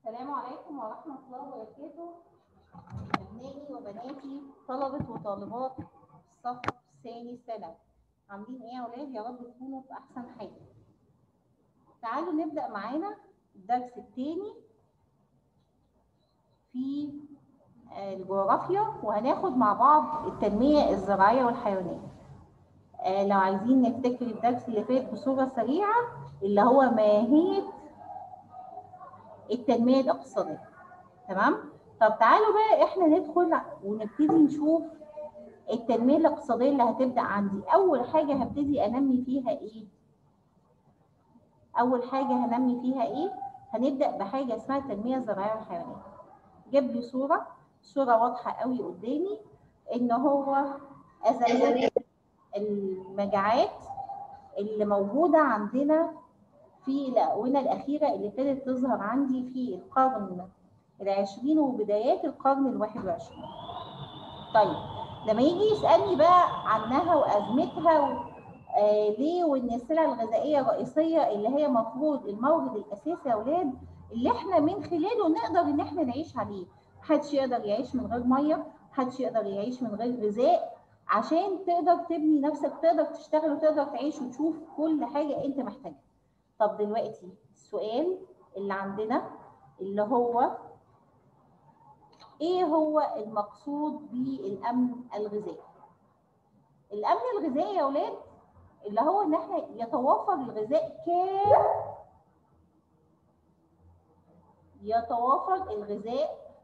السلام عليكم ورحمة الله وبركاته أبنائي وبناتي طلبة وطالبات الصف الثاني ثانوي عاملين إيه يا أولاد؟ يا رب تكونوا في أحسن حال. تعالوا نبدأ معانا الدرس الثاني في آه، الجغرافيا وهناخد مع بعض التنمية الزراعية والحيوانية. آه، لو عايزين نفتكر الدرس اللي فات بصورة سريعة اللي هو ماهية التنمية الاقتصادية تمام طب تعالوا بقى احنا ندخل ونبتدي نشوف التنمية الاقتصادية اللي هتبدأ عندي أول حاجة هبتدي أنمي فيها إيه أول حاجة هنمي فيها إيه هنبدأ بحاجة اسمها التنمية الزراعية والحيوانية جاب لي صورة صورة واضحة قوي قدامي إن هو أزمات المجاعات اللي موجودة عندنا في الآونة الأخيرة اللي ابتدت تظهر عندي في القرن العشرين وبدايات القرن الواحد وعشرين. طيب لما يجي يسألني بقى عنها وأزمتها و... آه ليه وإن السلع الغذائية الرئيسية اللي هي مفروض المورد الأساسي يا أولاد اللي إحنا من خلاله نقدر إن إحنا نعيش عليه. محدش يقدر يعيش من غير مية، محدش يقدر يعيش من غير غذاء عشان تقدر تبني نفسك تقدر تشتغل وتقدر تعيش وتشوف كل حاجة أنت محتاجها. طب دلوقتي السؤال اللي عندنا اللي هو ايه هو المقصود بالامن الغذائي الامن الغذائي يا اولاد اللي هو ان احنا يتوافر الغذاء كام يتوافر الغذاء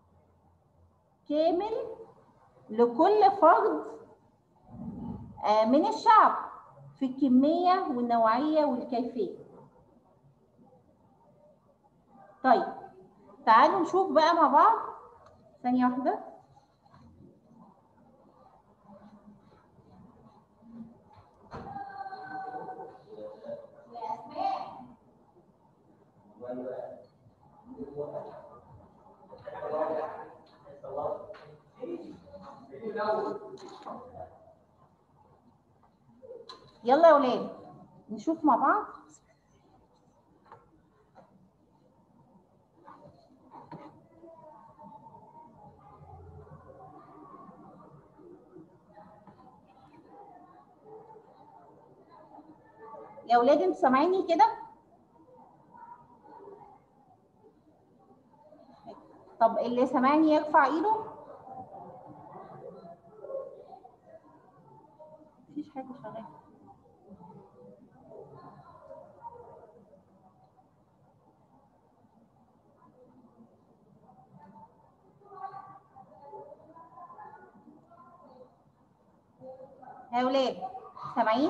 كامل لكل فرد آه، من الشعب في الكمية والنوعية والكيفية طيب تعالوا نشوف بقى مع بعض ثانية واحدة يلا يا ولاد نشوف مع بعض يا ولاد انتوا سامعيني كده طب اللي سامعني يرفع ايده مفيش حاجه شغاله يا ولاد سامعين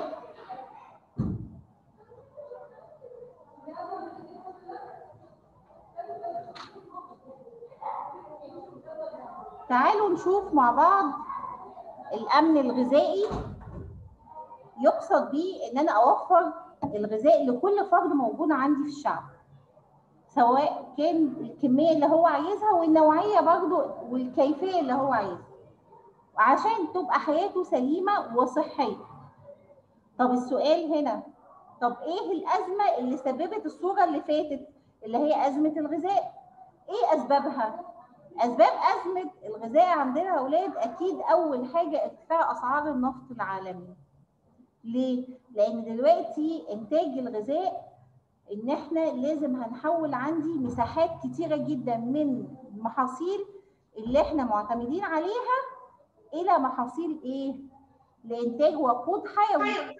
تعالوا نشوف مع بعض الامن الغذائي يقصد بيه ان انا اوفر الغذاء لكل فرد موجود عندي في الشعب سواء كان الكميه اللي هو عايزها والنوعيه برضو والكيفيه اللي هو عايزها عشان تبقى حياته سليمه وصحيه طب السؤال هنا طب ايه الازمه اللي سببت الصوره اللي فاتت اللي هي ازمه الغذاء ايه اسبابها اسباب ازمه الغذاء عندنا يا اولاد اكيد اول حاجه ارتفاع اسعار النفط العالمي ليه لان دلوقتي انتاج الغذاء ان احنا لازم هنحول عندي مساحات كتيره جدا من المحاصيل اللي احنا معتمدين عليها الى محاصيل ايه لانتاج وقود حيوي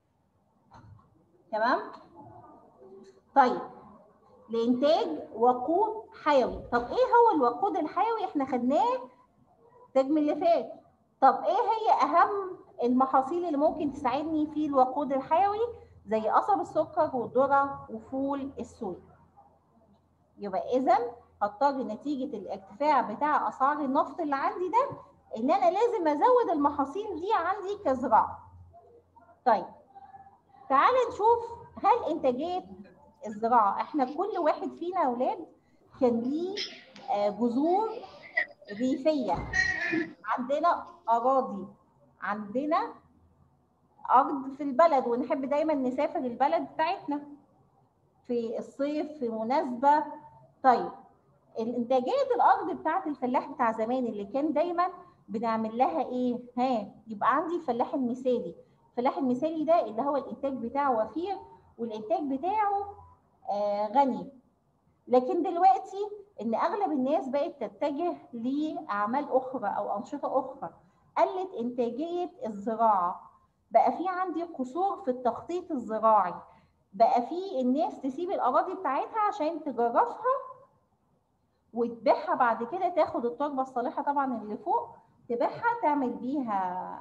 تمام طيب لانتاج وقود حيوي طب ايه هو الوقود الحيوي احنا خدناه الترم اللي فات طب ايه هي اهم المحاصيل اللي ممكن تساعدني في الوقود الحيوي زي قصب السكر والذره وفول الصويا يبقى اذا هضطر نتيجه الارتفاع بتاع اسعار النفط اللي عندي ده ان انا لازم ازود المحاصيل دي عندي كزراعه طيب تعال نشوف هل انتاجيه الزراعه احنا كل واحد فينا يا اولاد كان ليه جذور ريفيه عندنا اراضي عندنا ارض في البلد ونحب دايما نسافر البلد بتاعتنا في الصيف في مناسبه طيب الانتاجيه الارض بتاعت الفلاح بتاع زمان اللي كان دايما بنعمل لها ايه ها يبقى عندي الفلاح المثالي الفلاح المثالي ده اللي هو الانتاج بتاعه وفير والانتاج بتاعه آه غني لكن دلوقتي ان اغلب الناس بقت تتجه لاعمال اخرى او انشطه اخرى قلت انتاجيه الزراعه بقى في عندي قصور في التخطيط الزراعي بقى في الناس تسيب الاراضي بتاعتها عشان تجرفها وتبيعها بعد كده تاخد التربه الصالحه طبعا اللي فوق تبيعها تعمل بيها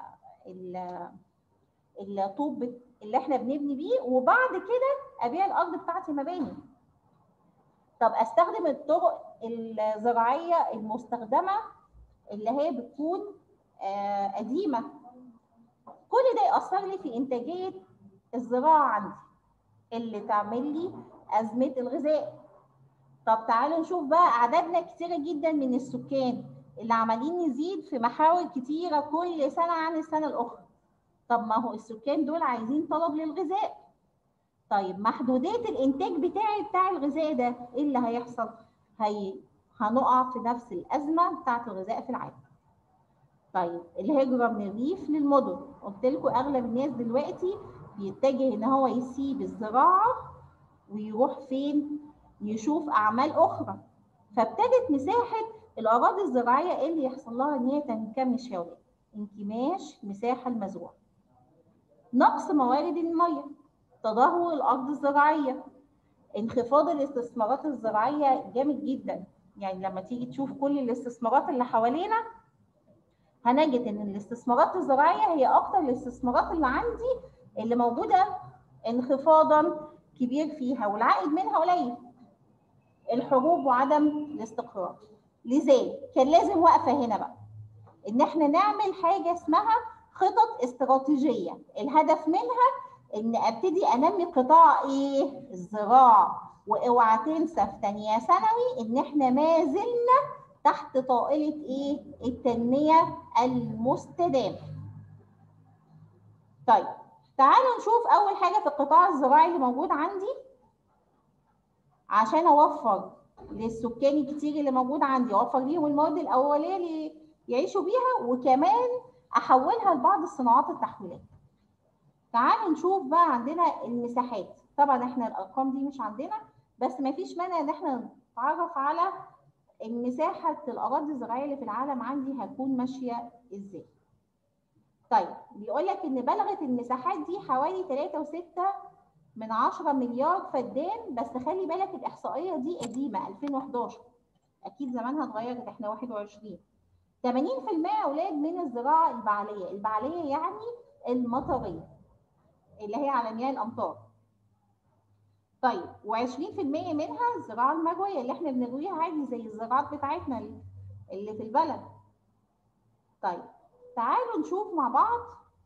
الطوب اللي احنا بنبني بيه وبعد كده ابيع الارض بتاعتي مباني طب استخدم الطرق الزراعيه المستخدمه اللي هي بتكون آه، قديمه كل ده ياثر لي في انتاجيه الزراعه عندي اللي تعمل لي ازمه الغذاء طب تعالوا نشوف بقى اعدادنا كتيره جدا من السكان اللي عمالين يزيد في محاور كتيره كل سنه عن السنه الاخرى طب ما هو السكان دول عايزين طلب للغذاء طيب محدوديه الانتاج بتاعي بتاع الغذاء ده ايه اللي هيحصل هي هنقع في نفس الازمه بتاعه الغذاء في العالم طيب الهجره من الريف للمدن قلت لكم اغلب الناس دلوقتي بيتجه ان هو يسيب الزراعه ويروح فين يشوف اعمال اخرى فابتدت مساحه الاراضي الزراعيه ايه اللي يحصل لها ان هي تنكمش يا ولاد انكماش المساحه المزروعه نقص موارد الميه تدهور الارض الزراعيه انخفاض الاستثمارات الزراعيه جامد جدا يعني لما تيجي تشوف كل الاستثمارات اللي حوالينا هنجد ان الاستثمارات الزراعيه هي اكتر الاستثمارات اللي عندي اللي موجوده انخفاضا كبير فيها والعائد منها قليل الحروب وعدم الاستقرار لذلك كان لازم وقفه هنا بقى ان احنا نعمل حاجه اسمها خطط استراتيجيه الهدف منها ان ابتدي انمي قطاع ايه الزراعه واوعى تنسى في ثانيه ثانوي ان احنا ما زلنا تحت طائله ايه التنميه المستدامه طيب تعالوا نشوف اول حاجه في القطاع الزراعي اللي موجود عندي عشان اوفر للسكان الكتير اللي موجود عندي اوفر ليهم المواد الاوليه اللي يعيشوا بيها وكمان احولها لبعض الصناعات التحويليه تعالوا نشوف بقى عندنا المساحات طبعا احنا الارقام دي مش عندنا بس ما فيش مانع ان احنا نتعرف على المساحه الاراضي الزراعيه اللي في العالم عندي هتكون ماشيه ازاي طيب بيقول لك ان بلغت المساحات دي حوالي 3 و6 من 10 مليار فدان بس خلي بالك الاحصائيه دي قديمه 2011 اكيد زمانها اتغيرت احنا 21 80% اولاد من الزراعه البعليه البعليه يعني المطريه اللي هي على مياه الامطار طيب و20% منها الزراعه المرويه اللي احنا بنرويها عادي زي الزراعات بتاعتنا اللي في البلد طيب تعالوا نشوف مع بعض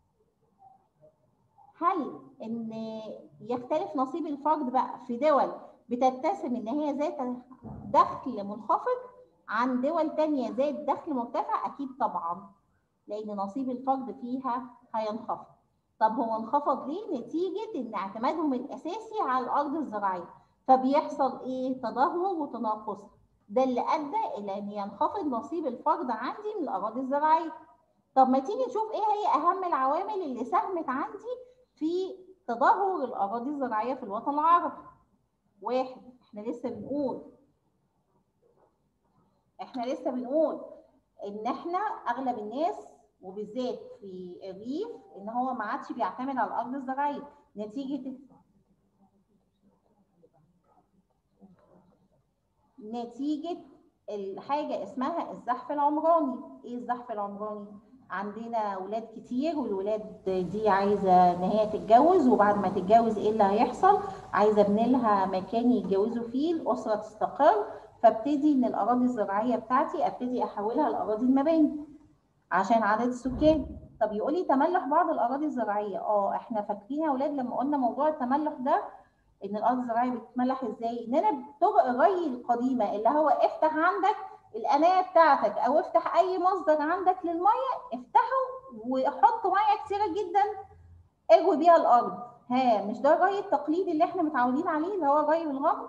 هل ان يختلف نصيب الفرد بقى في دول بتتسم ان هي ذات دخل منخفض عن دول تانية ذات دخل مرتفع اكيد طبعا لان نصيب الفرد فيها هينخفض طب هو انخفض ليه نتيجه ان اعتمادهم الاساسي على الارض الزراعيه فبيحصل ايه تدهور وتناقص ده اللي ادى الى ان ينخفض نصيب الفرد عندي من الاراضي الزراعيه طب ما تيجي نشوف ايه هي اهم العوامل اللي ساهمت عندي في تدهور الاراضي الزراعيه في الوطن العربي واحد احنا لسه بنقول احنا لسه بنقول ان احنا اغلب الناس وبالذات في الريف ان هو ما عادش بيعتمد على الارض الزراعيه نتيجه نتيجه الحاجه اسمها الزحف العمراني ايه الزحف العمراني عندنا اولاد كتير والولاد دي عايزه ان هي تتجوز وبعد ما تتجوز ايه اللي هيحصل عايزه ابني لها مكان يتجوزوا فيه الاسره تستقر فابتدي ان الاراضي الزراعيه بتاعتي ابتدي احولها لاراضي المباني عشان عدد السكان طب يقول لي تملح بعض الاراضي الزراعيه اه احنا فاكرين يا اولاد لما قلنا موضوع التملح ده ان الارض الزراعيه بتتملح ازاي ان انا طرق الري القديمه اللي هو افتح عندك القنايه بتاعتك او افتح اي مصدر عندك للميه افتحه وحط ميه كتيره جدا اجوي بيها الارض ها مش ده الري التقليدي اللي احنا متعودين عليه اللي هو الري بالغمر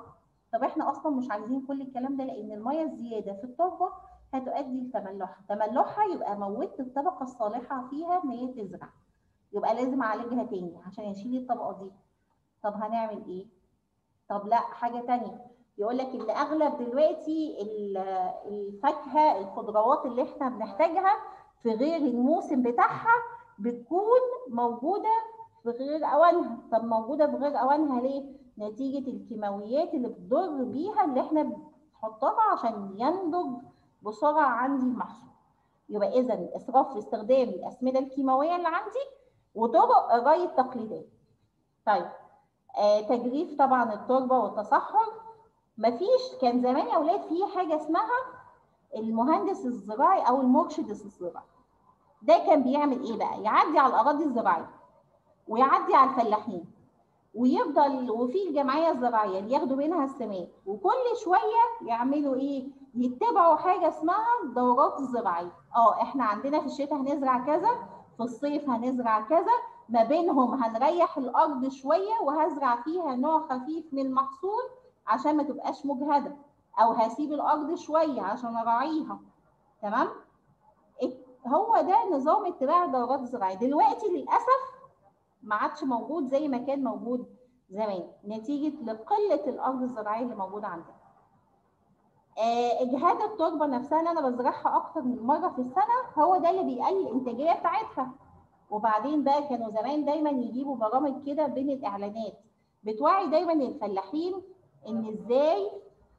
طب احنا اصلا مش عايزين كل الكلام ده لان الميه الزياده في التربه هتؤدي لتملحها تملحها يبقى موتت الطبقه الصالحه فيها ان هي تزرع يبقى لازم اعالجها تاني عشان يشيل الطبقه دي طب هنعمل ايه طب لا حاجه تانية يقول لك ان اغلب دلوقتي الفاكهه الخضروات اللي احنا بنحتاجها في غير الموسم بتاعها بتكون موجوده في غير اوانها طب موجوده في غير اوانها ليه نتيجه الكيماويات اللي بتضر بيها اللي احنا بنحطها عشان ينضج بسرعه عندي المحصول يبقى اذا اسراف في استخدام الاسمده الكيماويه اللي عندي وطرق الري التقليديه طيب آه تجريف طبعا التربه والتصحر مفيش كان زمان يا اولاد في حاجه اسمها المهندس الزراعي او المرشد الزراعي ده كان بيعمل ايه بقى يعدي على الاراضي الزراعيه ويعدي على الفلاحين ويفضل وفي الجمعيه الزراعيه اللي ياخدوا منها السماد وكل شويه يعملوا ايه يتبعوا حاجه اسمها الدورات الزراعيه اه احنا عندنا في الشتاء هنزرع كذا في الصيف هنزرع كذا ما بينهم هنريح الارض شويه وهزرع فيها نوع خفيف من المحصول عشان ما تبقاش مجهده او هسيب الارض شويه عشان اراعيها تمام هو ده نظام اتباع الدورات الزراعيه دلوقتي للاسف ما عادش موجود زي ما كان موجود زمان نتيجه لقله الارض الزراعيه اللي موجوده عندنا آه اجهاد التربه نفسها اللي انا بزرعها اكتر من مره في السنه هو ده اللي بيقلل الانتاجيه بتاعتها وبعدين بقى كانوا زمان دايما يجيبوا برامج كده بين الاعلانات بتوعي دايما الفلاحين ان ازاي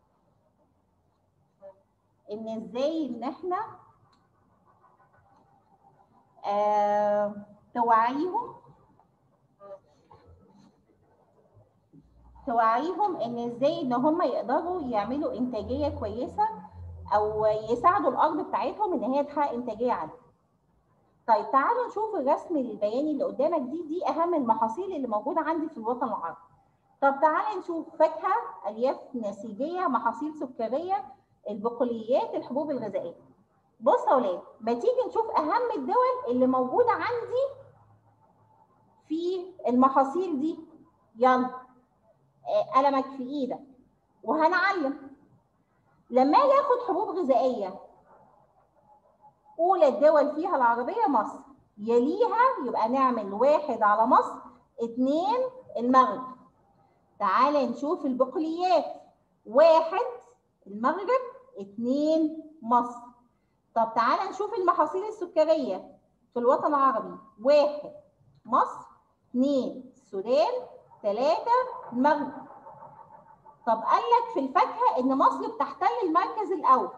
ان ازاي ان احنا آه توعيهم توعيهم ان ازاي ان هم يقدروا يعملوا انتاجيه كويسه او يساعدوا الارض بتاعتهم ان هي تحقق انتاجيه عاليه. طيب تعالوا نشوف الرسم البياني اللي قدامك دي دي اهم المحاصيل اللي موجوده عندي في الوطن العربي. طب تعالى نشوف فاكهه الياف نسيجيه محاصيل سكريه البقوليات الحبوب الغذائيه. بص يا اولاد ما تيجي نشوف اهم الدول اللي موجوده عندي في المحاصيل دي يلا قلمك في ايدك وهنعلم لما اجي اخد حبوب غذائيه اولى الدول فيها العربيه مصر يليها يبقى نعمل واحد على مصر اتنين المغرب تعالى نشوف البقوليات واحد المغرب اتنين مصر طب تعالى نشوف المحاصيل السكريه في الوطن العربي واحد مصر اثنين السودان ثلاثة المغرب طب قال لك في الفاكهة إن مصر بتحتل المركز الأول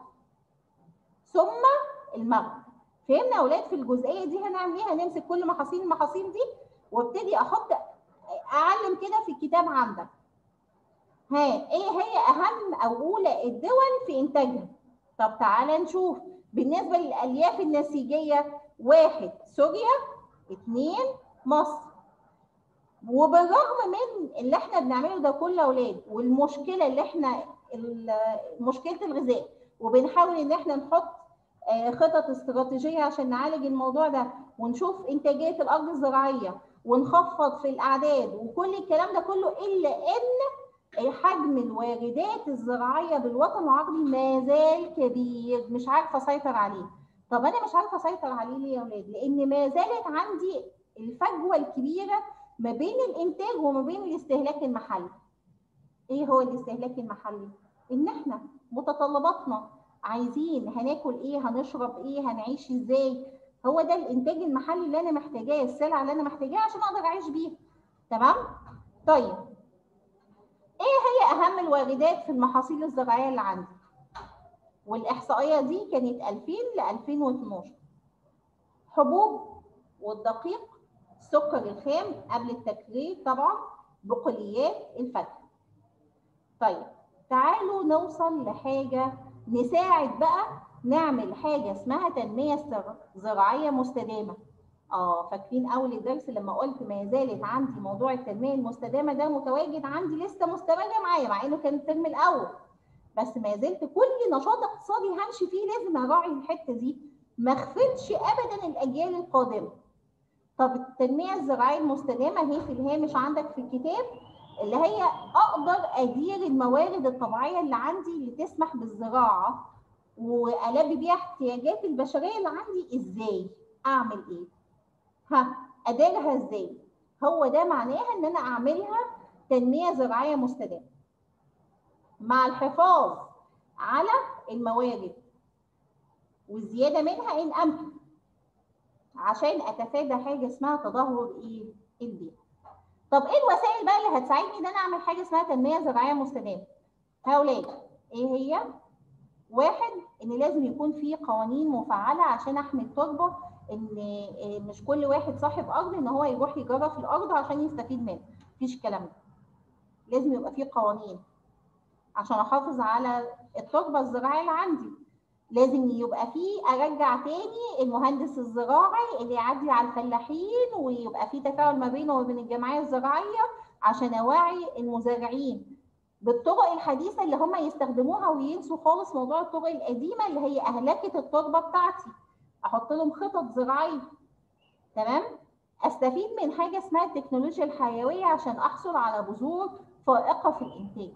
ثم المغرب فهمنا يا أولاد في الجزئية دي هنعمل إيه؟ هنمسك كل محاصيل المحاصيل دي وابتدي أحط أعلم كده في الكتاب عندك ها إيه هي أهم أو أولى الدول في إنتاجها طب تعالى نشوف بالنسبة للألياف النسيجية واحد سوريا اثنين مصر وبالرغم من اللي احنا بنعمله ده كله اولاد والمشكله اللي احنا مشكله الغذاء وبنحاول ان احنا نحط خطط استراتيجيه عشان نعالج الموضوع ده ونشوف انتاجيه الارض الزراعيه ونخفض في الاعداد وكل الكلام ده كله الا ان حجم الواردات الزراعيه بالوطن العربي ما زال كبير مش عارفه اسيطر عليه طب انا مش عارفه اسيطر عليه ليه يا اولاد لان ما زالت عندي الفجوه الكبيره ما بين الانتاج وما بين الاستهلاك المحلي ايه هو الاستهلاك المحلي ان احنا متطلباتنا عايزين هناكل ايه هنشرب ايه هنعيش ازاي هو ده الانتاج المحلي اللي انا محتاجاه السلعه اللي انا محتاجاها عشان اقدر اعيش بيها تمام طيب ايه هي اهم الواردات في المحاصيل الزراعيه اللي عندي والاحصائيه دي كانت 2000 ل 2012 حبوب والدقيق السكر الخام قبل التكرير طبعا بقوليات الفاكهه طيب تعالوا نوصل لحاجه نساعد بقى نعمل حاجه اسمها تنميه زراعيه مستدامه اه فاكرين اول الدرس لما قلت ما زالت عندي موضوع التنميه المستدامه ده متواجد عندي لسه مستمر معايا مع انه كان الترم الاول بس ما زلت كل نشاط اقتصادي همشي فيه لازم اراعي الحته دي ما اغفلش ابدا الاجيال القادمه طب التنميه الزراعيه المستدامه هي في الهامش عندك في الكتاب اللي هي اقدر ادير الموارد الطبيعيه اللي عندي اللي تسمح بالزراعه والبي بيها احتياجات البشريه اللي عندي ازاي اعمل ايه ها اديرها ازاي هو ده معناها ان انا اعملها تنميه زراعيه مستدامه مع الحفاظ على الموارد والزياده منها ان امكن عشان اتفادى حاجه اسمها تدهور ايه البيئه طب ايه الوسائل بقى اللي هتساعدني ان انا اعمل حاجه اسمها تنميه زراعيه مستدامه هقول ايه هي واحد ان لازم يكون في قوانين مفعله عشان احمي التربه ان مش كل واحد صاحب ارض ان هو يروح يجرب في الارض عشان يستفيد منها مفيش الكلام ده لازم يبقى في قوانين عشان احافظ على التربه الزراعيه اللي عندي لازم يبقى فيه ارجع تاني المهندس الزراعي اللي يعدي على الفلاحين ويبقى فيه تفاعل ما بينه وبين الجمعيه الزراعيه عشان اوعي المزارعين بالطرق الحديثه اللي هم يستخدموها وينسوا خالص موضوع الطرق القديمه اللي هي اهلكت التربه بتاعتي احط لهم خطط زراعيه تمام استفيد من حاجه اسمها التكنولوجيا الحيويه عشان احصل على بذور فائقه في الانتاج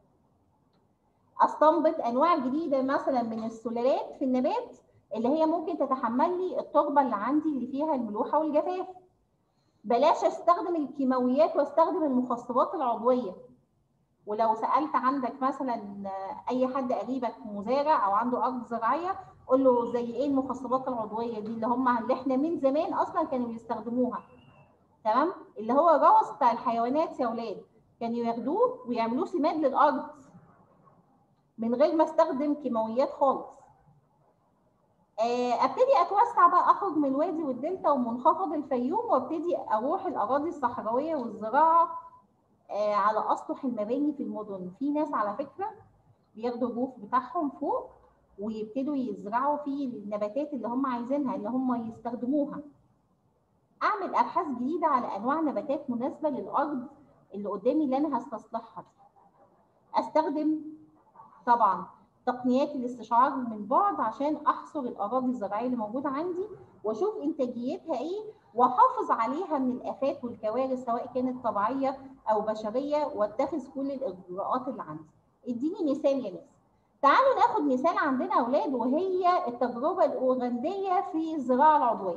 استنبط انواع جديده مثلا من السلالات في النبات اللي هي ممكن تتحمل لي التربه اللي عندي اللي فيها الملوحه والجفاف بلاش استخدم الكيماويات واستخدم المخصبات العضويه ولو سالت عندك مثلا اي حد قريبك مزارع او عنده ارض زراعيه قول له زي ايه المخصبات العضويه دي اللي هم اللي احنا من زمان اصلا كانوا بيستخدموها تمام اللي هو الروث بتاع الحيوانات يا اولاد كانوا ياخدوه ويعملوه سماد للارض من غير ما استخدم كيماويات خالص ابتدي اتوسع بقى اخرج من الوادي والدلتا ومنخفض الفيوم وابتدي اروح الاراضي الصحراويه والزراعه على اسطح المباني في المدن في ناس على فكره بياخدوا الروف بتاعهم فوق ويبتدوا يزرعوا فيه النباتات اللي هم عايزينها اللي هم يستخدموها اعمل ابحاث جديده على انواع نباتات مناسبه للارض اللي قدامي اللي انا هستصلحها استخدم طبعا تقنيات الاستشعار من بعد عشان احصر الاراضي الزراعيه اللي موجوده عندي واشوف انتاجيتها ايه واحافظ عليها من الافات والكوارث سواء كانت طبيعيه او بشريه واتخذ كل الاجراءات اللي عندي. اديني مثال يا ناس. تعالوا ناخد مثال عندنا اولاد وهي التجربه الاوغنديه في الزراعه العضويه.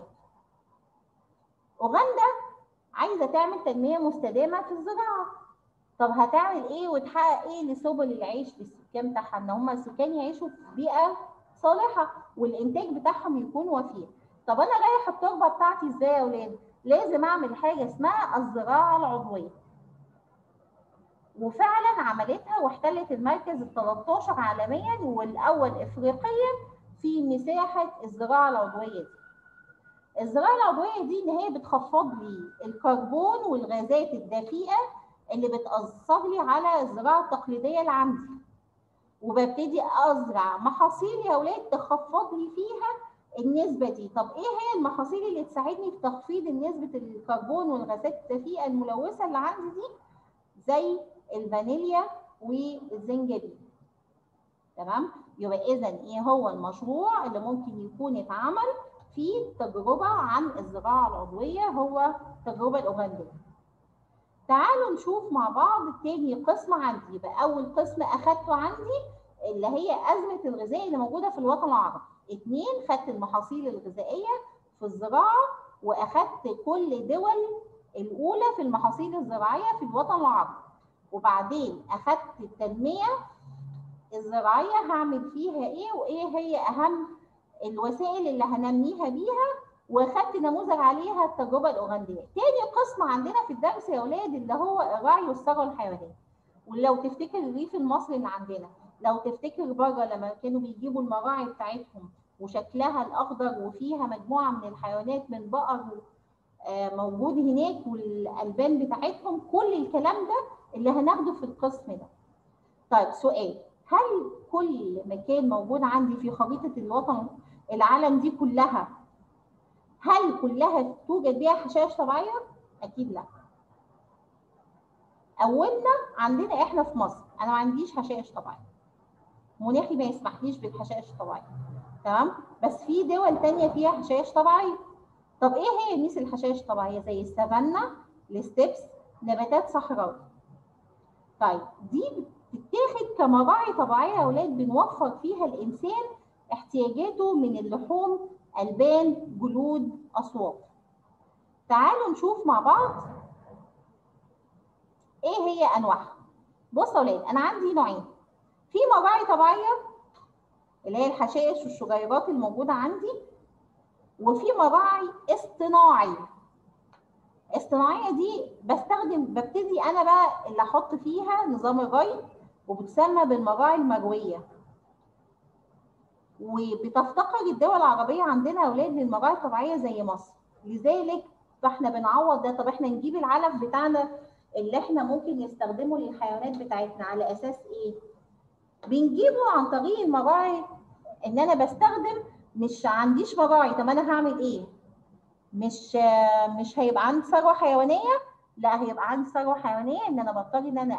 اوغندا عايزه تعمل تنميه مستدامه في الزراعه. طب هتعمل ايه وتحقق ايه لسبل العيش للسكان بتاعها ان هم السكان يعيشوا في بيئه صالحه والانتاج بتاعهم يكون وفير. طب انا رايح التربه بتاعتي ازاي يا اولاد؟ لازم اعمل حاجه اسمها الزراعه العضويه. وفعلا عملتها واحتلت المركز ال 13 عالميا والاول افريقيا في مساحه الزراعه العضويه دي. الزراعه العضويه دي ان هي بتخفض لي الكربون والغازات الدفيئه اللي بتاثر لي على الزراعه التقليديه اللي عندي. وببتدي ازرع محاصيل يا اولاد تخفض لي فيها النسبة دي طب ايه هي المحاصيل اللي تساعدني في تخفيض نسبة الكربون والغازات الدفيئة الملوثة اللي عندي دي زي الفانيليا والزنجبيل تمام يبقى اذا ايه هو المشروع اللي ممكن يكون اتعمل في تجربة عن الزراعة العضوية هو التجربة الأوغندية تعالوا نشوف مع بعض تاني قسم عندي يبقى أول قسم أخدته عندي اللي هي أزمة الغذاء اللي موجودة في الوطن العربي اتنين خدت المحاصيل الغذائية في الزراعة وأخدت كل دول الأولى في المحاصيل الزراعية في الوطن العربي وبعدين أخدت التنمية الزراعية هعمل فيها إيه وإيه هي أهم الوسائل اللي هنميها بيها واخدت نموذج عليها التجربة الأوغندية. تاني قسم عندنا في الدرس يا أولاد اللي هو الرعي والثروة الحيوانية. ولو تفتكر الريف المصري اللي عندنا لو تفتكر بره لما كانوا بيجيبوا المراعي بتاعتهم وشكلها الاخضر وفيها مجموعه من الحيوانات من بقر موجود هناك والالبان بتاعتهم كل الكلام ده اللي هناخده في القسم ده. طيب سؤال هل كل مكان موجود عندي في خريطه الوطن العالم دي كلها هل كلها توجد بيها حشائش طبيعيه؟ اكيد لا. اولنا عندنا احنا في مصر انا ما عنديش حشائش طبيعيه. مناخي ما يسمحليش بالحشائش الطبيعيه تمام بس في دول تانية فيها حشائش طبيعيه طب ايه هي ميس الحشائش الطبيعيه زي السافانا الستبس نباتات صحراوي طيب دي بتتاخد كمراعي طبيعيه يا اولاد بنوفر فيها الانسان احتياجاته من اللحوم البان جلود اصوات تعالوا نشوف مع بعض ايه هي انواعها بصوا يا اولاد انا عندي نوعين في مراعي طبيعيه اللي هي الحشائش والشجيرات الموجوده عندي وفي مراعي اصطناعيه اصطناعيه دي بستخدم ببتدي انا بقى اللي احط فيها نظام الري وبتسمى بالمراعي المرويه وبتفتقر الدول العربيه عندنا يا اولاد للمراعي الطبيعيه زي مصر لذلك فاحنا بنعوض ده طب احنا نجيب العلف بتاعنا اللي احنا ممكن نستخدمه للحيوانات بتاعتنا على اساس ايه بنجيبه عن طريق المراعي ان انا بستخدم مش عنديش مراعي طب انا هعمل ايه مش مش هيبقى عندي ثروه حيوانيه لا هيبقى عندي ثروه حيوانيه ان انا بضطر ان انا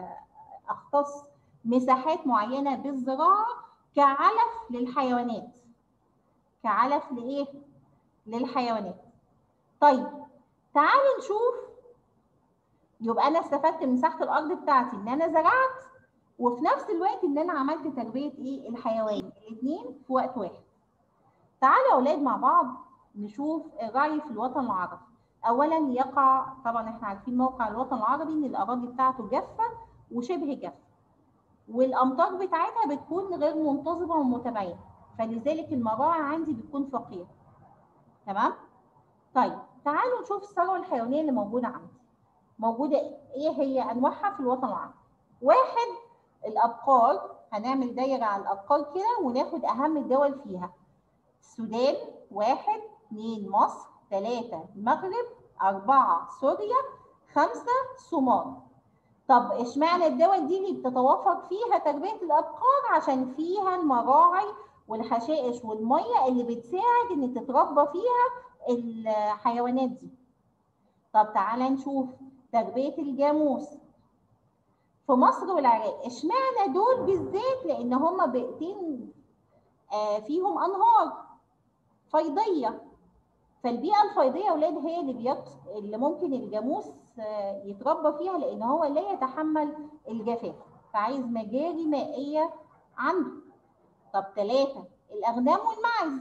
اختص مساحات معينه بالزراعه كعلف للحيوانات كعلف لايه للحيوانات طيب تعالوا نشوف يبقى انا استفدت من مساحه الارض بتاعتي ان انا زرعت وفي نفس الوقت ان انا عملت تربيه ايه الحيوان الاثنين في وقت واحد تعالوا يا اولاد مع بعض نشوف الرعي في الوطن العربي اولا يقع طبعا احنا عارفين موقع الوطن العربي ان الاراضي بتاعته جافه وشبه جافه والامطار بتاعتها بتكون غير منتظمه ومتباينه فلذلك المراعي عندي بتكون فقيره تمام طيب تعالوا نشوف الثروه الحيوانيه اللي موجوده عندي موجوده ايه هي انواعها في الوطن العربي واحد الابقار هنعمل دايره على الابقار كده وناخد اهم الدول فيها السودان واحد اثنين مصر ثلاثة المغرب أربعة سوريا خمسة صومال طب اشمعنى الدول دي اللي بتتوافق فيها تربية الأبقار عشان فيها المراعي والحشائش والمية اللي بتساعد إن تتربى فيها الحيوانات دي طب تعالى نشوف تربية الجاموس في مصر والعراق اشمعنى دول بالذات لأن هما بيئتين آه فيهم أنهار فيضية فالبيئة الفيضية يا ولاد هي اللي بيط... اللي ممكن الجاموس يتربى فيها لأن هو لا يتحمل الجفاف فعايز مجاري مائية عنده طب ثلاثة الأغنام والماعز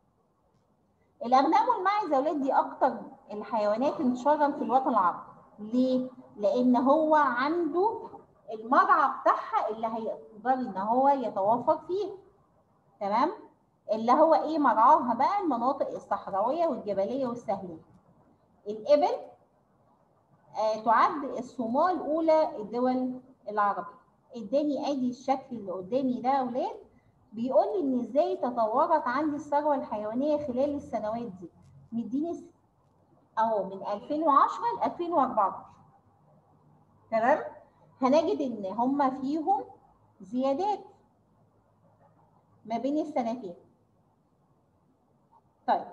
الأغنام والماعز يا ولاد دي أكتر الحيوانات انتشارا في الوطن العربي ليه؟ لأن هو عنده المرعى بتاعها اللي هيقدر إن هو يتوفر فيه تمام؟ اللي هو ايه مرعاها بقى المناطق الصحراويه والجبليه والسهليه الابل آه تعد الصومال اولى الدول العربيه اداني ادي الشكل اللي قدامي ده يا اولاد بيقول لي ان ازاي تطورت عندي الثروه الحيوانيه خلال السنوات دي مديني اهو من 2010 ل 2014 تمام هنجد ان هم فيهم زيادات ما بين السنتين طيب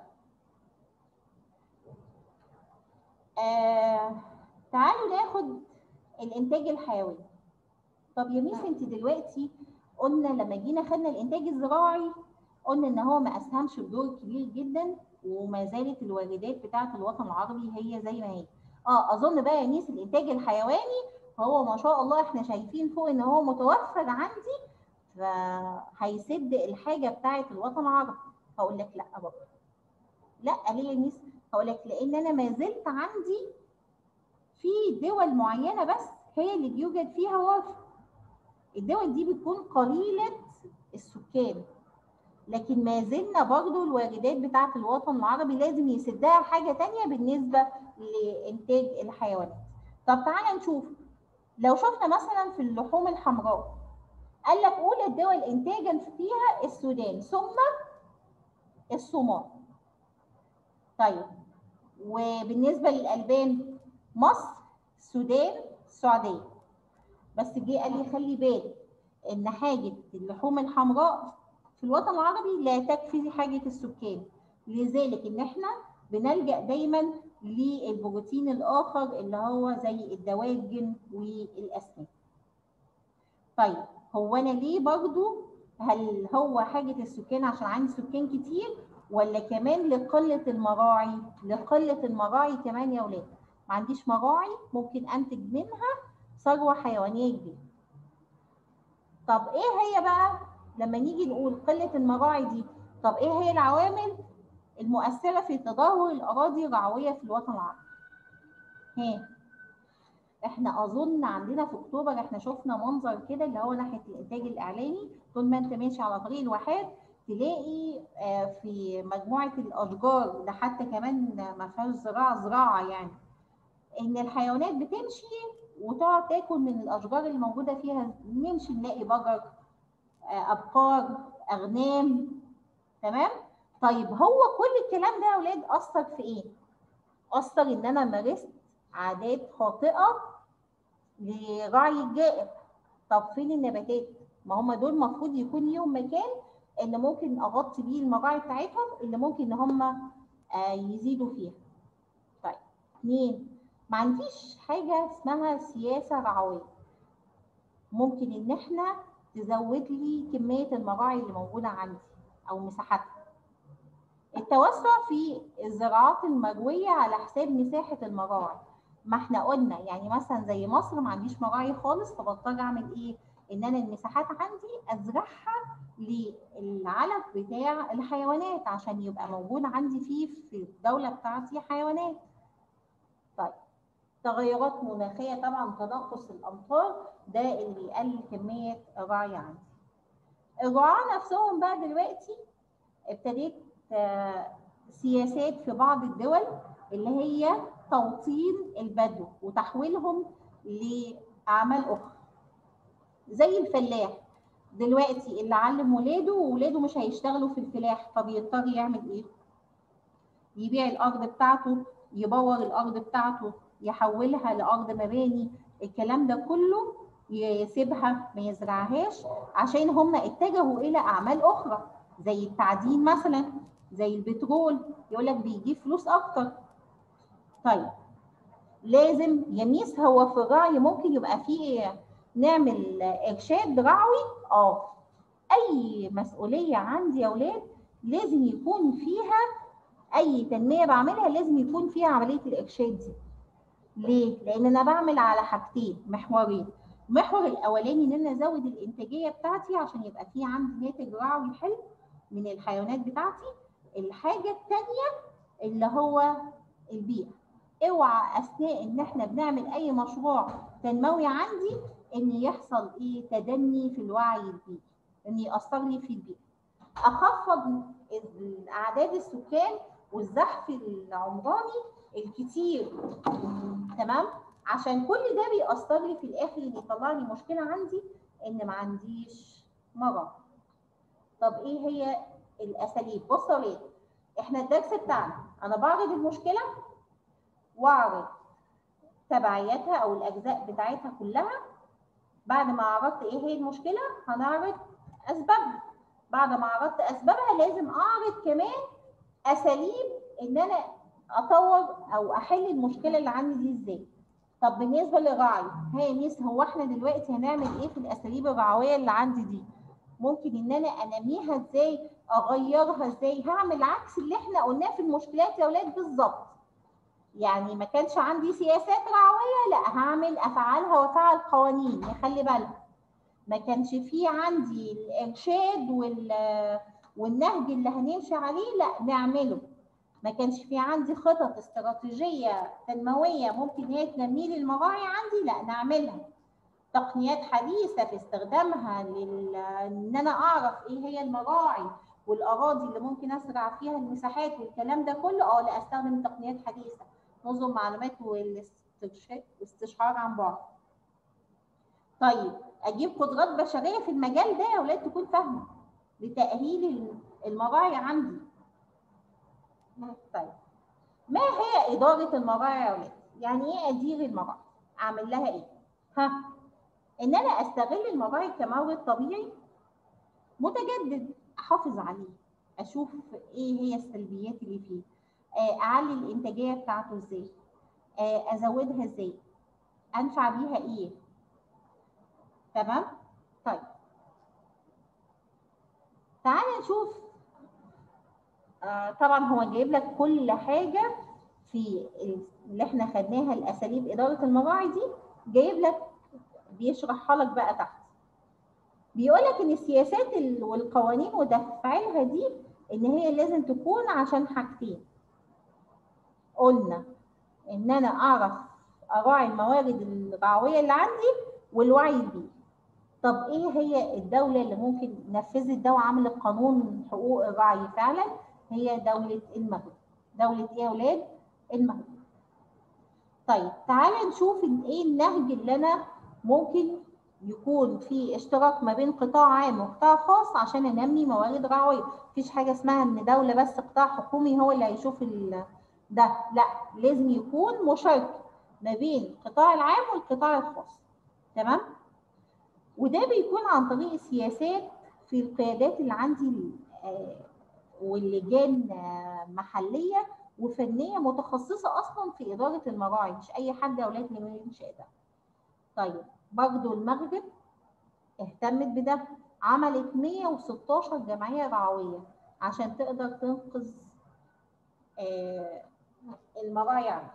آه تعالوا ناخد الانتاج الحيوي طب يا ميس انت دلوقتي قلنا لما جينا خدنا الانتاج الزراعي قلنا ان هو ما اسهمش بدور كبير جدا وما زالت الواردات بتاعه الوطن العربي هي زي ما هي اه اظن بقى يا ميس الانتاج الحيواني هو ما شاء الله احنا شايفين فوق ان هو متوفر عندي فهيسد الحاجه بتاعه الوطن العربي هقول لك لا برضه لا ليه يا ميس هقول لك لان انا ما زلت عندي في دول معينه بس هي اللي بيوجد فيها وفر الدول دي بتكون قليله السكان لكن ما زلنا برضو الواردات بتاعه الوطن العربي لازم يسدها حاجه تانية بالنسبه لانتاج الحيوانات طب تعالى نشوف لو شفنا مثلا في اللحوم الحمراء قال لك اولى الدول انتاجا فيها السودان ثم الصومال طيب وبالنسبه للالبان مصر السودان السعوديه بس جه قال لي خلي بالك ان حاجه اللحوم الحمراء في الوطن العربي لا تكفي حاجه السكان لذلك ان احنا بنلجا دايما للبروتين الاخر اللي هو زي الدواجن والاسماك طيب هو انا ليه برضو هل هو حاجه السكان عشان عندي سكان كتير ولا كمان لقله المراعي لقله المراعي كمان يا ولاد ما عنديش مراعي ممكن انتج منها ثروه حيوانيه كبيره طب ايه هي بقى لما نيجي نقول قله المراعي دي طب ايه هي العوامل المؤثره في تدهور الاراضي الرعويه في الوطن العربي ها احنا اظن عندنا في اكتوبر احنا شفنا منظر كده اللي هو ناحيه الانتاج الاعلامي طول ما انت ماشي على طريق الواحات تلاقي آه، في مجموعه الاشجار ده حتى كمان ما فيهاش زراعه زراعه يعني ان الحيوانات بتمشي وتقعد تاكل من الاشجار اللي موجوده فيها نمشي نلاقي بقر آه، ابقار اغنام تمام طيب هو كل الكلام ده يا اولاد اثر في ايه اثر ان انا مارست عادات خاطئه لرعي الجائر طب فين النباتات ما هم دول المفروض يكون ليهم مكان اللي ممكن اغطي بيه المراعي بتاعتهم اللي ممكن ان هم آه، يزيدوا فيها طيب اثنين ما عنديش حاجه اسمها سياسه رعويه ممكن ان احنا تزود لي كميه المراعي اللي موجوده عندي او مساحتها التوسع في الزراعات المرويه على حساب مساحه المراعي ما احنا قلنا يعني مثلا زي مصر ما عنديش مراعي خالص فبضطر اعمل ايه ان انا المساحات عندي ازرعها للعلف بتاع الحيوانات عشان يبقى موجود عندي فيه في الدوله بتاعتي حيوانات طيب تغيرات مناخيه طبعا تنقص الامطار ده اللي يقلل كميه الرعي عندي الرعاة نفسهم بقى دلوقتي ابتديت آه، سياسات في بعض الدول اللي هي توطين البدو وتحويلهم لاعمال اخرى زي الفلاح دلوقتي اللي علم ولاده وولاده مش هيشتغلوا في الفلاح فبيضطر يعمل ايه يبيع الارض بتاعته يبور الارض بتاعته يحولها لارض مباني الكلام ده كله يسيبها ما يزرعهاش عشان هم اتجهوا الى اعمال اخرى زي التعدين مثلا زي البترول يقول لك بيجيب فلوس اكتر طيب لازم يميس هو في الرعي ممكن يبقى فيه نعمل ارشاد رعوي اه اي مسؤوليه عندي يا اولاد لازم يكون فيها اي تنميه بعملها لازم يكون فيها عمليه الارشاد دي ليه لان انا بعمل على حاجتين محورين المحور الاولاني ان انا ازود الانتاجيه بتاعتي عشان يبقى في عندي ناتج رعوي حلو من الحيوانات بتاعتي الحاجه الثانيه اللي هو البيئه اوعى اثناء ان احنا بنعمل اي مشروع تنموي عندي ان يحصل ايه تدني في الوعي البيئي ان ياثر لي في البيئه اخفض اعداد السكان والزحف العمراني الكتير تمام عشان كل ده بيأثر لي في الاخر ان يطلع لي مشكله عندي ان ما عنديش مرض طب ايه هي الاساليب بصوا يا ولاد احنا الدرس بتاعنا انا بعرض المشكله واعرض تبعياتها او الاجزاء بتاعتها كلها بعد ما عرضت ايه هي المشكله هنعرض اسبابها بعد ما عرضت اسبابها لازم اعرض كمان اساليب ان انا اطور او احل المشكله اللي عندي دي ازاي طب بالنسبه للرعي ها يا ميس هو احنا دلوقتي هنعمل ايه في الاساليب الرعويه اللي عندي دي ممكن ان انا انميها ازاي اغيرها ازاي هعمل عكس اللي احنا قلناه في المشكلات يا اولاد بالظبط يعني ما كانش عندي سياسات رعويه لا هعمل افعالها وافعل قوانين خلي بالك ما كانش في عندي الارشاد وال والنهج اللي هنمشي عليه لا نعمله ما كانش في عندي خطط استراتيجيه تنمويه ممكن هي تنمي لي المراعي عندي لا نعملها تقنيات حديثه في استخدامها لل... ان انا اعرف ايه هي المراعي والاراضي اللي ممكن ازرع فيها المساحات والكلام ده كله اه لا استخدم تقنيات حديثه نظم معلومات والاستشعار عن بعد طيب اجيب قدرات بشريه في المجال ده يا اولاد تكون فاهمه لتاهيل المراعي عندي طيب ما هي اداره المراعي يا اولاد يعني ايه ادير المراعي اعمل لها ايه ها ان انا استغل المراعي كمورد طبيعي متجدد احافظ عليه اشوف ايه هي السلبيات اللي فيه اعلي الانتاجيه بتاعته ازاي ازودها ازاي انفع بيها ايه تمام طيب تعالى نشوف آه طبعا هو جايب لك كل حاجه في اللي احنا خدناها الاساليب اداره المراعي دي جايب لك بيشرحها لك بقى تحت بيقول لك ان السياسات والقوانين وتفعيلها دي ان هي لازم تكون عشان حاجتين قلنا ان انا اعرف اراعي الموارد الرعويه اللي عندي والوعي البيئي طب ايه هي الدوله اللي ممكن نفذت ده وعملت قانون حقوق الرعي فعلا هي دوله المغرب دوله ايه يا اولاد المغرب طيب تعالى نشوف ايه النهج اللي انا ممكن يكون في اشتراك ما بين قطاع عام وقطاع خاص عشان انمي موارد رعويه مفيش حاجه اسمها ان دوله بس قطاع حكومي هو اللي هيشوف ده لا لازم يكون مشاركه ما بين القطاع العام والقطاع الخاص تمام وده بيكون عن طريق السياسات في القيادات اللي عندي واللجان محليه وفنيه متخصصه اصلا في اداره المراعي مش اي حد يا اولاد اللي ينشئ ده طيب برضو المغرب اهتمت بده عملت 116 جمعيه رعويه عشان تقدر تنقذ المراعي عندها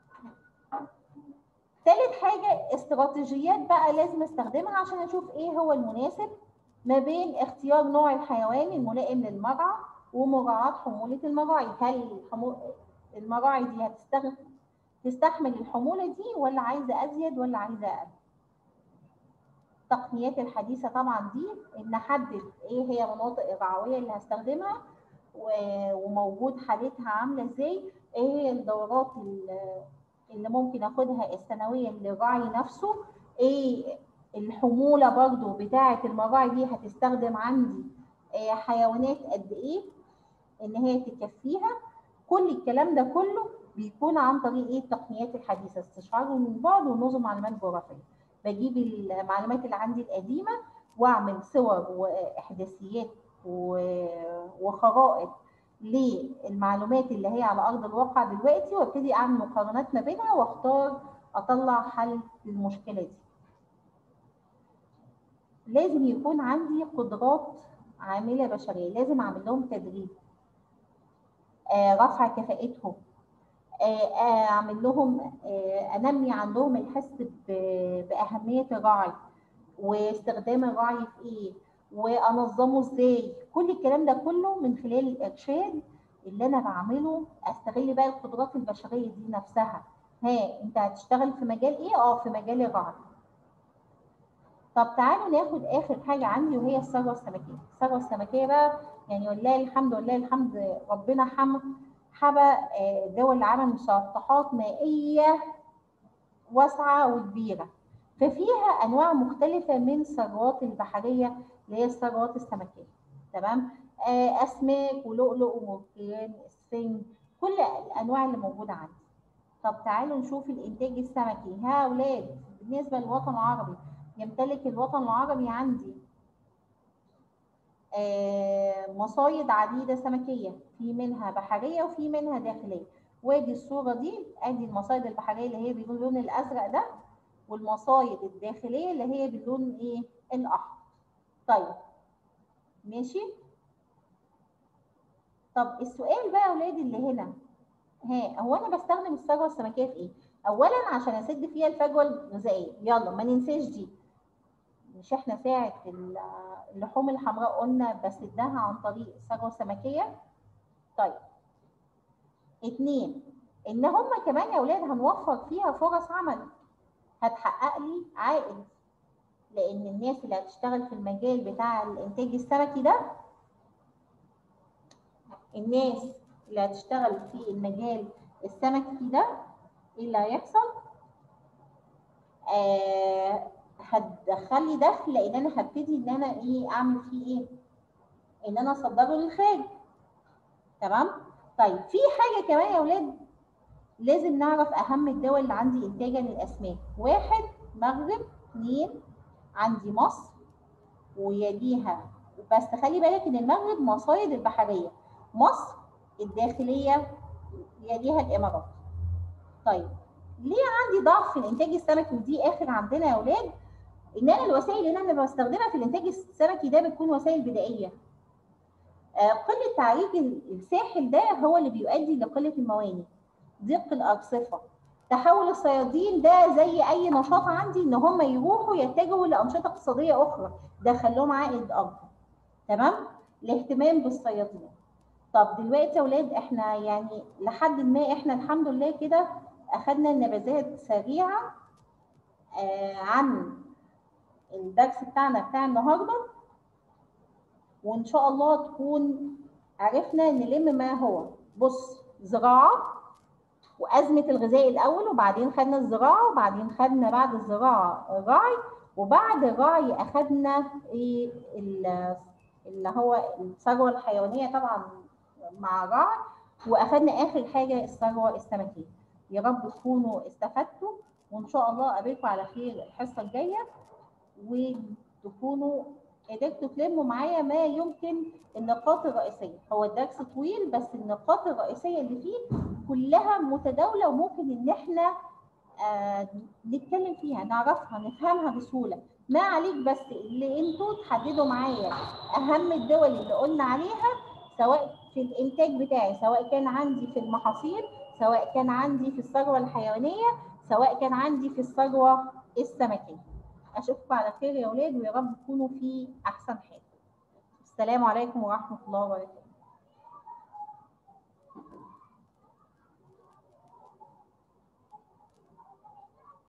ثالث حاجة استراتيجيات بقى لازم استخدمها عشان اشوف ايه هو المناسب ما بين اختيار نوع الحيوان الملائم للمرعى ومراعاة حمولة المراعي هل المراعي دي هتستغل تستحمل الحمولة دي ولا عايزة أزيد ولا عايزة أقل التقنيات الحديثة طبعا دي إن نحدد إيه هي مناطق الرعوية اللي هستخدمها وموجود حالتها عاملة إزاي إيه هي الدورات اللي ممكن اخدها السنويه للراعي نفسه ايه الحموله برضو بتاعه المراعي دي هتستخدم عندي إيه حيوانات قد ايه ان هي تكفيها كل الكلام ده كله بيكون عن طريق ايه التقنيات الحديثه استشعار من بعد ونظم معلومات جغرافيه بجيب المعلومات اللي عندي القديمه واعمل صور واحداثيات وخرائط للمعلومات اللي هي على ارض الواقع دلوقتي وابتدي اعمل مقارنات ما بينها واختار اطلع حل للمشكله دي. لازم يكون عندي قدرات عامله بشريه، لازم اعمل لهم تدريب. آه رفع كفاءتهم. آه اعمل لهم آه انمي عندهم الحس باهميه الراعي واستخدام الراعي في ايه وانظمه ازاي كل الكلام ده كله من خلال الارشاد اللي انا بعمله استغل بقى القدرات البشريه دي نفسها ها انت هتشتغل في مجال ايه اه في مجال الرعي طب تعالوا ناخد اخر حاجه عندي وهي الثروه السمكيه الثروه السمكيه بقى يعني ولله الحمد ولله الحمد ربنا حمى حبى دول العالم مسطحات مائيه واسعه وكبيره ففيها انواع مختلفه من الثروات البحريه اللي هي الثروات السمكيه تمام آه اسماك ولؤلؤ ومرجان اسفنج كل الانواع اللي موجوده عندي طب تعالوا نشوف الانتاج السمكي ها اولاد بالنسبه للوطن العربي يمتلك الوطن العربي عندي آه مصايد عديده سمكيه في منها بحريه وفي منها داخليه وادي الصوره دي ادي المصايد البحريه اللي هي باللون الازرق ده والمصايد الداخليه اللي هي باللون ايه الاحمر طيب ماشي طب السؤال بقى يا اولاد اللي هنا ها هو انا بستخدم الثروه السمكيه في ايه اولا عشان اسد فيها الفجوه الغذائيه يلا ما ننساش دي مش احنا ساعه اللحوم الحمراء قلنا بسدها عن طريق الثروه السمكيه طيب اتنين ان هم كمان يا اولاد هنوفر فيها فرص عمل هتحقق لي عائد لان الناس اللي هتشتغل في المجال بتاع الانتاج السمكي ده الناس اللي هتشتغل في المجال السمكي ده ايه اللي هيحصل آه هتدخل لي دخل لان انا هبتدي ان انا ايه اعمل فيه ايه ان انا اصدره للخارج تمام طيب في حاجه كمان يا اولاد لازم نعرف اهم الدول اللي عندي انتاجا للاسماك واحد مغرب اثنين عندي مصر ويليها بس خلي بالك ان المغرب مصايد البحريه مصر الداخليه يليها الامارات طيب ليه عندي ضعف في الانتاج السمكي ودي اخر عندنا يا اولاد ان انا الوسائل اللي انا بستخدمها في الانتاج السمكي ده بتكون وسائل بدائيه آه قله تعريج الساحل ده هو اللي بيؤدي لقله المواني ضيق الارصفه تحول الصيادين ده زي اي نشاط عندي ان هم يروحوا يتجهوا لانشطه اقتصاديه اخرى دخل لهم عائد اكبر تمام الاهتمام بالصيادين طب دلوقتي يا اولاد احنا يعني لحد ما احنا الحمد لله كده اخذنا نبذات سريعه آه عن الدرس بتاعنا بتاع النهارده وان شاء الله تكون عرفنا نلم ما هو بص زراعه وازمه الغذاء الاول وبعدين خدنا الزراعه وبعدين خدنا بعد الزراعه الراعي وبعد الراعي اخدنا ايه اللي هو الثروه الحيوانيه طبعا مع الراعي واخدنا اخر حاجه الثروه السمكيه يا رب تكونوا استفدتوا وان شاء الله اقابلكم على خير الحصه الجايه وتكونوا قدرتوا تلموا معايا ما يمكن النقاط الرئيسيه هو الدرس طويل بس النقاط الرئيسيه اللي فيه كلها متداوله وممكن ان احنا آه نتكلم فيها نعرفها نفهمها بسهوله ما عليك بس اللي انتوا تحددوا معايا اهم الدول اللي قلنا عليها سواء في الانتاج بتاعي سواء كان عندي في المحاصيل سواء كان عندي في الثروه الحيوانيه سواء كان عندي في الثروه السمكيه اشوفكم على خير يا اولاد ويا رب تكونوا في احسن حال السلام عليكم ورحمه الله وبركاته